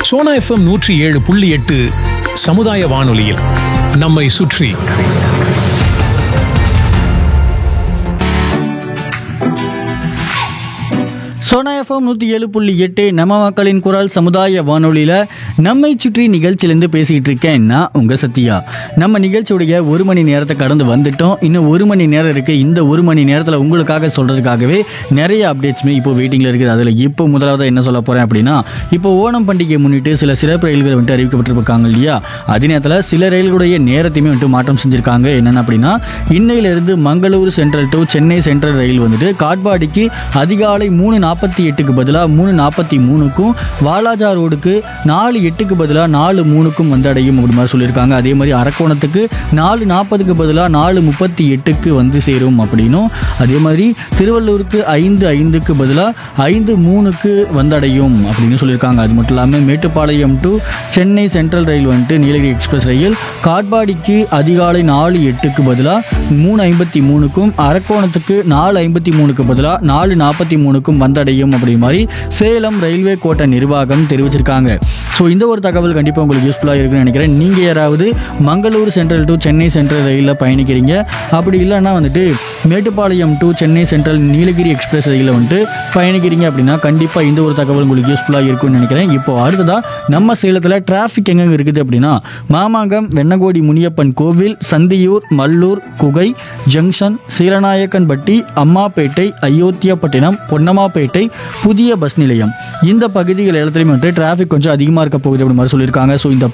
Sona FM நூற்றி ஏழு புள்ளி எட்டு சமுதாய வானொலியில் நம்மை சுற்றி சோனா எஃப்எம் நூற்றி ஏழு புள்ளி எட்டு நம்ம மக்களின் குரல் சமுதாய வானொலியில் நம்மை சுற்றி நிகழ்ச்சியிலேருந்து பேசிகிட்டு இருக்கேன் நான் உங்கள் சத்யா நம்ம நிகழ்ச்சியுடைய ஒரு மணி நேரத்தை கடந்து வந்துட்டோம் இன்னும் ஒரு மணி நேரம் இருக்குது இந்த ஒரு மணி நேரத்தில் உங்களுக்காக சொல்கிறதுக்காகவே நிறைய அப்டேட்ஸுமே இப்போ வெயிட்டிங்கில் இருக்குது அதில் இப்போ முதலாவது என்ன சொல்ல போகிறேன் அப்படின்னா இப்போ ஓணம் பண்டிகையை முன்னிட்டு சில சிறப்பு ரயில்கள் வந்துட்டு அறிவிக்கப்பட்டிருக்காங்க இல்லையா அதே நேரத்தில் சில ரயில்களுடைய நேரத்தையுமே வந்துட்டு மாற்றம் செஞ்சுருக்காங்க என்னென்ன அப்படின்னா இன்னையிலிருந்து Mangalore central to Chennai central ரயில் வந்துட்டு காட்பாடிக்கு அதிகாலை மூணு நாற்பத்தி எட்டுக்கு பதிலாக மூணு நாற்பத்தி மூணுக்கும் வாலாஜா ரோடுக்கு நாலு எட்டுக்கு பதிலாக நாலு மூணுக்கும் வந்தடையும் அப்படி மாதிரி சொல்லியிருக்காங்க அதே மாதிரி அரக்கோணத்துக்கு நாலு நாற்பதுக்கு பதிலாக நாலு முப்பத்தி எட்டுக்கு வந்து சேரும் அப்படின்னும் அதே மாதிரி திருவள்ளூருக்கு ஐந்து ஐந்துக்கு பதிலாக ஐந்து மூணுக்கு வந்தடையும் அப்படின்னு சொல்லியிருக்காங்க அது மட்டும் இல்லாமல் மேட்டுப்பாளையம் டு சென்னை சென்ட்ரல் ரயில் வந்துட்டு நீலகிரி எக்ஸ்பிரஸ் ரயில் காட்பாடிக்கு அதிகாலை நாலு எட்டுக்கு பதிலாக மூணு ஐம்பத்தி மூணுக்கும் அரக்கோணத்துக்கு நாலு ஐம்பத்தி மூணுக்கு பதிலாக நாலு நாற்பத்தி மூணுக்கும் வந்தடையும் அப்படி மாதிரி சேலம் ரயில்வே கோட்ட நிர்வாகம் தெரிவிச்சிருக்காங்க ஸோ இந்த ஒரு தகவல் கண்டிப்பாக உங்களுக்கு யூஸ்ஃபுல்லாக இருக்குன்னு நினைக்கிறேன் நீங்கள் யாராவது Mangalore central to Chennai central ரயிலில் பயணிக்கிறீங்க அப்படி இல்லைன்னா வந்துட்டு Mettupalayam to Chennai central Nilgiri express ரயிலில் வந்துட்டு பயணிக்கிறீங்க அப்படின்னா கண்டிப்பாக இந்த ஒரு தகவல் உங்களுக்கு யூஸ்ஃபுல்லாக இருக்கும்னு நினைக்கிறேன் இப்போ அடுத்ததாக நம்ம சேலத்தில் டிராஃபிக் எங்கெங்க இருக்குது அப்படின்னா மாமாங்கம் வெண்ணகோடி முனியப்பன் கோவில் சந்தியூர் மல்லூர் குகை ஜங்ஷன் சீலநாயக்கன்பட்டி அம்மாப்பேட்டை அயோத்தியாப்பட்டினம் பொன்னம்மாப்பேட்டை புதிய பஸ் நிலையம் இந்த பகுதிகள் எல்லாத்துலேயுமே வந்துட்டு டிராஃபிக் கொஞ்சம் அதிகமாக இருக்க போகுது அப்படி மாதிரி சொல்லியிருக்காங்க ஸோ இந்த